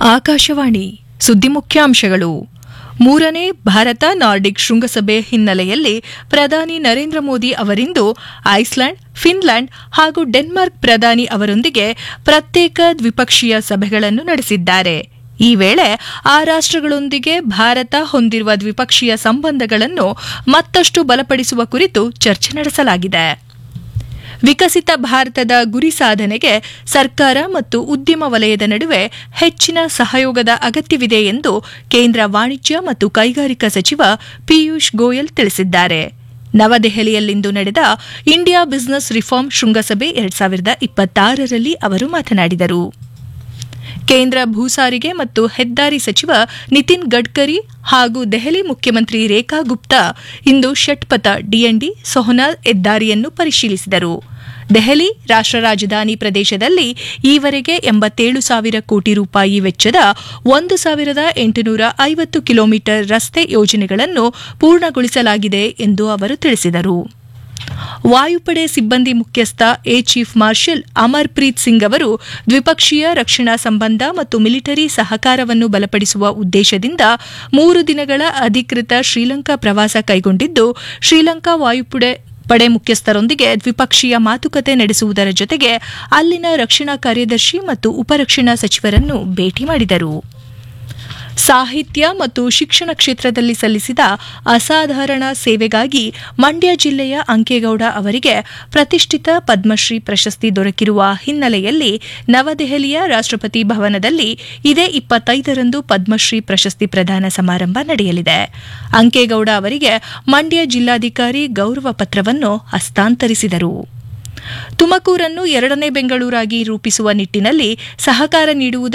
ಆಕಾಶವಾಣಿ ಸುದ್ದಿ ಮುಖ್ಯಾಂಶಗಳು ಮೂರನೇ ಭಾರತ ನಾರ್ಡಿಕ್ ಶೃಂಗಸಭೆ ಹಿನ್ನೆಲೆಯಲ್ಲಿ ಪ್ರಧಾನಿ ನರೇಂದ್ರ ಮೋದಿ ಅವರಿಂದು ಐಸ್ಲ್ಯಾಂಡ್ ಫಿನ್ಲ್ಯಾಂಡ್ ಹಾಗೂ ಡೆನ್ಮಾರ್ಕ್ ಪ್ರಧಾನಿ ಅವರೊಂದಿಗೆ ಪ್ರತ್ಯೇಕ ದ್ವಿಪಕ್ಷೀಯ ಸಭೆಗಳನ್ನು ನಡೆಸಿದ್ದಾರೆ ಈ ವೇಳೆ ಆ ರಾಷ್ಟಗಳೊಂದಿಗೆ ಭಾರತ ಹೊಂದಿರುವ ದ್ವಿಪಕ್ಷೀಯ ಸಂಬಂಧಗಳನ್ನು ಮತ್ತಷ್ಟು ಬಲಪಡಿಸುವ ಕುರಿತು ಚರ್ಚೆ ನಡೆಸಲಾಗಿದೆ ವಿಕಸಿತ ಭಾರತದ ಗುರಿ ಸಾಧನೆಗೆ ಸರ್ಕಾರ ಮತ್ತು ಉದ್ಯಮ ವಲಯದ ನಡುವೆ ಹೆಚ್ಚಿನ ಸಹಯೋಗದ ಅಗತ್ಯವಿದೆ ಎಂದು ಕೇಂದ್ರ ವಾಣಿಜ್ಯ ಮತ್ತು ಕೈಗಾರಿಕಾ ಸಚಿವ ಪಿಯೂಷ್ ಗೋಯಲ್ ತಿಳಿಸಿದ್ದಾರೆ ನವದೆಹಲಿಯಲ್ಲಿಂದು ನಡೆದ ಇಂಡಿಯಾ ಬಿಸಿನೆಸ್ ರಿಫಾರ್ಮ್ ಶೃಂಗಸಭೆ ಎರಡ್ ಸಾವಿರದ ಇಪ್ಪತ್ತಾರರಲ್ಲಿ ಅವರು ಮಾತನಾಡಿದರು ಕೇಂದ್ರ ಭೂಸಾರಿಗೆ ಮತ್ತು ಹೆದ್ದಾರಿ ಸಚಿವ ನಿತಿನ್ ಗಡ್ಕರಿ ಹಾಗೂ ದೆಹಲಿ ಮುಖ್ಯಮಂತ್ರಿ ರೇಖಾ ಗುಪ್ತಾ ಇಂದು ಷಟ್ಪಥ ಡಿಎನ್ಡಿ ಸೊಹನಾ ಹೆದ್ದಾರಿಯನ್ನು ಪರಿಶೀಲಿಸಿದರು ದೆಹಲಿ ರಾಷ್ಟ್ರ ರಾಜಧಾನಿ ಪ್ರದೇಶದಲ್ಲಿ ಈವರೆಗೆ ಎಂಬತ್ತೇಳು ಸಾವಿರ ಕೋಟಿ ರೂಪಾಯಿ ವೆಚ್ಚದ ಒಂದು ಸಾವಿರದ ಎಂಟುನೂರ ಐವತ್ತು ಕಿಲೋಮೀಟರ್ ರಸ್ತೆ ಯೋಜನೆಗಳನ್ನು ಪೂರ್ಣಗೊಳಿಸಲಾಗಿದೆ ಎಂದು ಅವರು ತಿಳಿಸಿದರು ವಾಯುಪಡೆ ಸಿಬ್ಬಂದಿ ಮುಖ್ಯಸ್ಥ ಏ ಚೀಫ್ ಮಾರ್ಷಲ್ ಅಮರ್ಪ್ರೀತ್ ಸಿಂಗ್ ಅವರು ದ್ವಿಪಕ್ಷೀಯ ರಕ್ಷಣಾ ಸಂಬಂಧ ಮತ್ತು ಮಿಲಿಟರಿ ಸಹಕಾರವನ್ನು ಬಲಪಡಿಸುವ ಉದ್ದೇಶದಿಂದ ಮೂರು ದಿನಗಳ ಅಧಿಕೃತ ಶ್ರೀಲಂಕಾ ಪ್ರವಾಸ ಕೈಗೊಂಡಿದ್ದು ಶ್ರೀಲಂಕಾ ವಾಯುಪಡೆ ಪಡೆ ಮುಖ್ಯಸ್ಥರೊಂದಿಗೆ ದ್ವಿಪಕ್ಷೀಯ ಮಾತುಕತೆ ನಡೆಸುವುದರ ಜೊತೆಗೆ ಅಲ್ಲಿನ ರಕ್ಷಣಾ ಕಾರ್ಯದರ್ಶಿ ಮತ್ತು ಉಪರಕ್ಷಣಾ ಸಚಿವರನ್ನು ಭೇಟಿ ಮಾಡಿದರು ಸಾಹಿತ್ಯ ಮತ್ತು ಶಿಕ್ಷಣ ಕ್ಷೇತ್ರದಲ್ಲಿ ಸಲ್ಲಿಸಿದ ಅಸಾಧಾರಣ ಸೇವೆಗಾಗಿ ಮಂಡ್ಯ ಜಿಲ್ಲೆಯ ಅಂಕೇಗೌಡ ಅವರಿಗೆ ಪ್ರತಿಷ್ಠಿತ ಪದ್ಮಶ್ರೀ ಪ್ರಶಸ್ತಿ ದೊರಕಿರುವ ಹಿನ್ನೆಲೆಯಲ್ಲಿ ನವದೆಹಲಿಯ ರಾಷ್ಟಪತಿ ಭವನದಲ್ಲಿ ಇದೇ ಇಪ್ಪತ್ತೈದರಂದು ಪದ್ಮಶ್ರೀ ಪ್ರಶಸ್ತಿ ಪ್ರದಾನ ಸಮಾರಂಭ ನಡೆಯಲಿದೆ ಅಂಕೇಗೌಡ ಅವರಿಗೆ ಮಂಡ್ಯ ಜಿಲ್ಲಾಧಿಕಾರಿ ಗೌರವ ಪತ್ರವನ್ನು ಹಸ್ತಾಂತರಿಸಿದರು ತುಮಕೂರನ್ನು ಎರಡನೇ ಬೆಂಗಳೂರಾಗಿ ರೂಪಿಸುವ ನಿಟ್ಟಿನಲ್ಲಿ ಸಹಕಾರ ನೀಡುವುದಾಗಿ